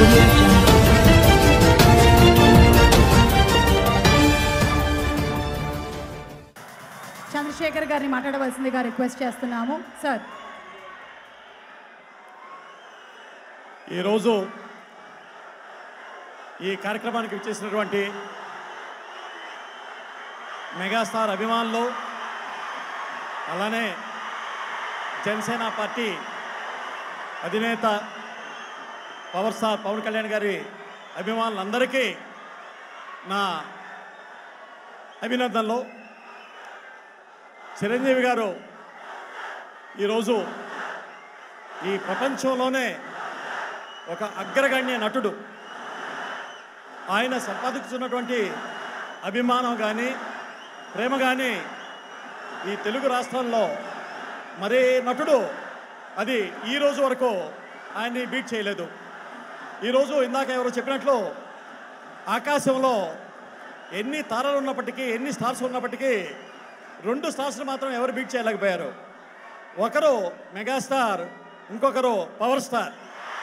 audio jungle. Chandrasekhar గారిని మాట్లాడవలసిందిగా request చేస్తున్నాము సార్ ఈరోజు ఈ కార్యక్రమానికి వచ్చేసినటువంటి మెగాస్టార్ అభిమానులు అలానే జనసేన పార్టీ అధినేత పవర్ స్టార్ పవన్ కళ్యాణ్ గారి అభిమానులందరికీ నా అభినందనలు చిరంజీవి గారు ఈరోజు ఈ ప్రపంచంలోనే ఒక అగ్రగణ్య నటుడు ఆయన సంపాదించున్నటువంటి అభిమానం కానీ ప్రేమ కానీ ఈ తెలుగు రాష్ట్రాల్లో మరే నటుడు అది ఈ రోజు వరకు ఆయన్ని బీట్ చేయలేదు ఈరోజు ఇందాక ఎవరో చెప్పినట్లు ఆకాశంలో ఎన్ని తారలు ఉన్నప్పటికీ ఎన్ని స్టార్స్ ఉన్నప్పటికీ రెండు స్టార్స్ మాత్రం ఎవరు బీట్ చేయలేకపోయారు ఒకరు మెగాస్టార్ ఇంకొకరు పవర్ స్టార్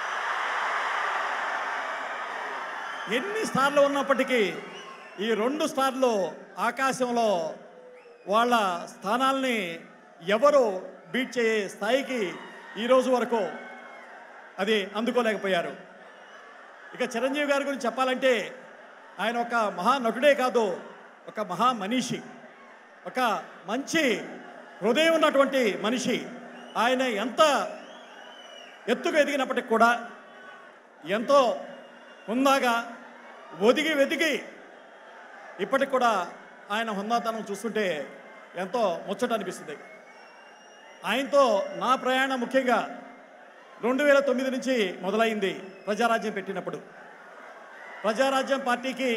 ఎన్ని స్టార్లు ఉన్నప్పటికీ ఈ రెండు స్టార్లు ఆకాశంలో వాళ్ళ స్థానాల్ని ఎవరు బీట్ చేసే స్థాయికి ఈరోజు వరకు అది అందుకోలేకపోయారు ఇక చిరంజీవి గారి గురించి చెప్పాలంటే ఆయన ఒక మహానటుడే కాదు ఒక మహా మనిషి ఒక మంచి హృదయం ఉన్నటువంటి మనిషి ఆయన ఎంత ఎత్తుకు ఎదిగినప్పటికి కూడా ఎంతో హుందాగా ఒదిగి వెదిగి ఇప్పటికి కూడా ఆయన హుందాతనం చూస్తుంటే ఎంతో ముచ్చట అనిపిస్తుంది ఆయనతో నా ప్రయాణం ముఖ్యంగా రెండు వేల తొమ్మిది నుంచి మొదలైంది ప్రజారాజ్యం పెట్టినప్పుడు ప్రజారాజ్యం పార్టీకి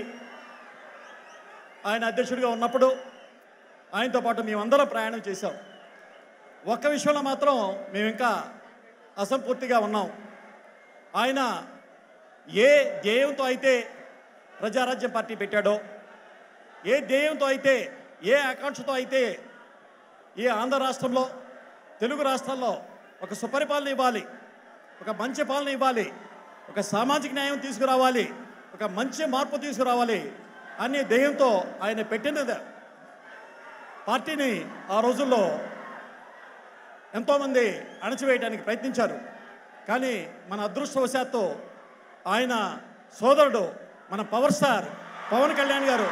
ఆయన అధ్యక్షుడిగా ఉన్నప్పుడు ఆయనతో పాటు మేమందరం ప్రయాణం చేశాం ఒక్క విషయంలో మాత్రం మేము ఇంకా అసంపూర్తిగా ఉన్నాం ఆయన ఏ ధ్యేయంతో అయితే ప్రజారాజ్యం పార్టీ పెట్టాడో ఏ ధ్యేయంతో అయితే ఏ ఆకాంక్షతో అయితే ఈ ఆంధ్ర రాష్ట్రంలో తెలుగు రాష్ట్రాల్లో ఒక సుపరిపాలన ఇవ్వాలి ఒక మంచి పాలన ఇవ్వాలి ఒక సామాజిక న్యాయం తీసుకురావాలి ఒక మంచి మార్పు తీసుకురావాలి అనే ధ్యేయంతో ఆయన పెట్టినది పార్టీని ఆ రోజుల్లో ఎంతోమంది అణచివేయడానికి ప్రయత్నించారు కానీ మన అదృష్టవశాత్తు ఆయన సోదరుడు మన పవర్ స్టార్ పవన్ కళ్యాణ్ గారు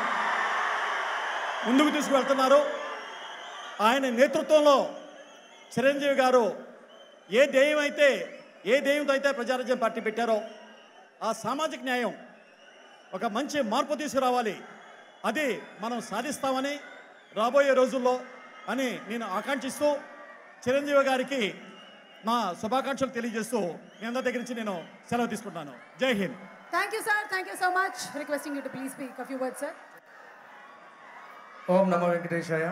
ముందుకు తీసుకువెళ్తున్నారు ఆయన నేతృత్వంలో చిరంజీవి గారు ఏ ధ్యేయం అయితే ఏ ధ్యేయంతో అయితే ప్రజారాజ్యం పార్టీ పెట్టారో ఆ సామాజిక న్యాయం ఒక మంచి మార్పు తీసుకురావాలి అది మనం సాధిస్తామని రాబోయే రోజుల్లో అని నేను ఆకాంక్షిస్తూ చిరంజీవి గారికి నా శుభాకాంక్షలు తెలియజేస్తూ మీ అందరి దగ్గర నుంచి నేను సెలవు తీసుకుంటున్నాను Jai Hind thank you sir thank you so much requesting you to please speak a few words sir ఓం నమో వెంకటేశాయ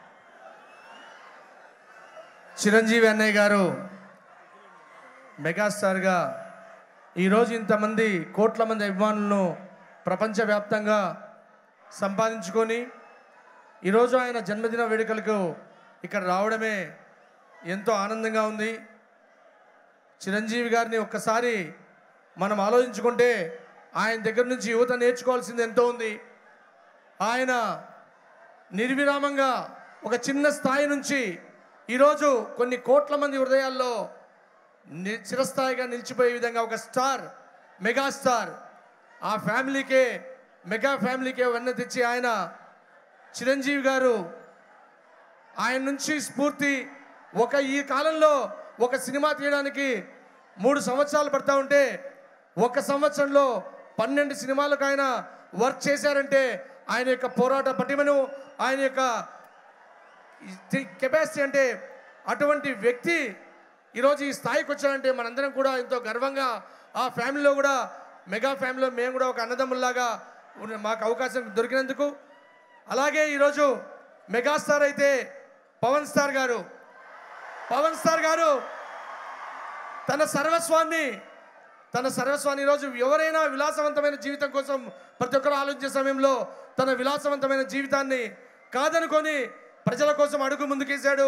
చిరంజీవి అన్నయ్య గారు మెగాస్టార్గా ఈరోజు ఇంతమంది కోట్ల మంది అభిమానులను ప్రపంచవ్యాప్తంగా సంపాదించుకొని ఈరోజు ఆయన జన్మదిన వేడుకలకు ఇక్కడ రావడమే ఎంతో ఆనందంగా ఉంది చిరంజీవి గారిని ఒక్కసారి మనం ఆలోచించుకుంటే ఆయన దగ్గర నుంచి యువత నేర్చుకోవాల్సింది ఎంతో ఉంది ఆయన నిర్విరామంగా ఒక చిన్న స్థాయి నుంచి ఈరోజు కొన్ని కోట్ల మంది హృదయాల్లో ని- చిరస్థాయిగా నిలిచిపోయే విధంగా ఒక స్టార్ మెగా స్టార్ ఆ ఫ్యామిలీకే మెగా ఫ్యామిలీకే వెన్న తెచ్చి ఆయన చిరంజీవి గారు ఆయన నుంచి స్ఫూర్తి ఒక ఈ కాలంలో ఒక సినిమా తీయడానికి మూడు సంవత్సరాలు పడతా ఉంటే ఒక సంవత్సరంలో పన్నెండు సినిమాలకు ఆయన వర్క్ చేశారంటే ఆయన యొక్క పోరాట పటిమను ఆయన యొక్క కెపాసిటీ అంటే అటువంటి వ్యక్తి ఈరోజు ఈ స్థాయికి వచ్చారంటే మనందరం కూడా ఎంతో గర్వంగా ఆ ఫ్యామిలీలో కూడా మెగా ఫ్యామిలీలో మేము కూడా ఒక అన్నదమ్ముల్లాగా ఉన్న- మాకు అవకాశం దొరికినందుకు అలాగే ఈరోజు మెగాస్టార్ అయితే పవన్ స్టార్ గారు పవన్ స్టార్ గారు తన సర్వస్వాన్ని తన సర్వస్వాన్ని ఈరోజు ఎవరైనా విలాసవంతమైన జీవితం కోసం ప్రతి ఒక్కరు ఆలోచించే సమయంలో తన విలాసవంతమైన జీవితాన్ని కాదనుకొని ప్రజల కోసం అడుగు ముందుకేశాడు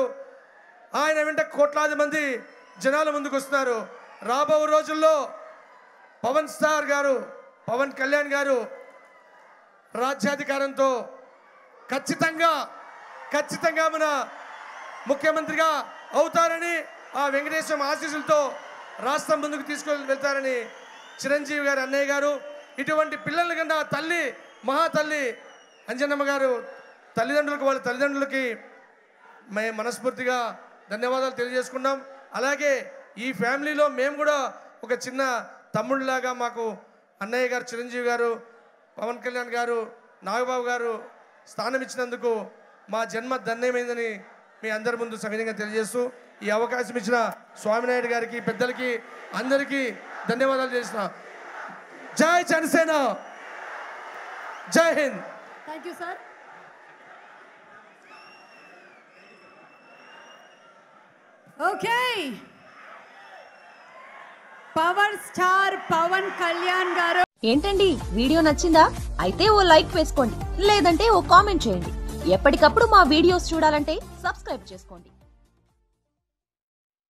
ఆయన వెంట కోట్లాది మంది జనాలు ముందుకు వస్తున్నారు రాబో రోజుల్లో పవన్ స్టార్ గారు పవన్ కళ్యాణ్ గారు రాజ్యాధికారంతో ఖచ్చితంగా ఖచ్చితంగా మన ముఖ్యమంత్రిగా అవుతారని ఆ వెంకటేశ్వర ఆశీస్సులతో రాష్ట్రం ముందుకు తీసుకొని వెళ్తారని చిరంజీవి గారు అన్నయ్య గారు ఇటువంటి పిల్లల కన్నా తల్లి మహా తల్లి అంజనమ్మ గారు తల్లిదండ్రులకు వాళ్ళ తల్లిదండ్రులకి మేము మనస్ఫూర్తిగా ధన్యవాదాలు తెలియజేసుకున్నాం అలాగే ఈ ఫ్యామిలీలో మేము కూడా ఒక చిన్న తమ్ముడిలాగా మాకు అన్నయ్య గారు చిరంజీవి గారు పవన్ కళ్యాణ్ గారు నాగబాబు గారు స్థానం ఇచ్చినందుకు మా జన్మ ధన్యమైందని మీ అందరి ముందు సవినయంగా తెలియజేస్తూ ఈ అవకాశం ఇచ్చిన స్వామినాయుడు గారికి పెద్దలకి అందరికీ ధన్యవాదాలు చేసిన Jai Janasena Jai Hind thank you sir okay power star Pavan Kalyan గారు ఏంటండి వీడియో నచ్చిందా అయితే ఓ లైక్ వేసుకోండి లేదంటే ఓ కామెంట్ చేయండి ఎప్పటికప్పుడు మా వీడియోస్ చూడాలంటే సబ్స్క్రైబ్ చేసుకోండి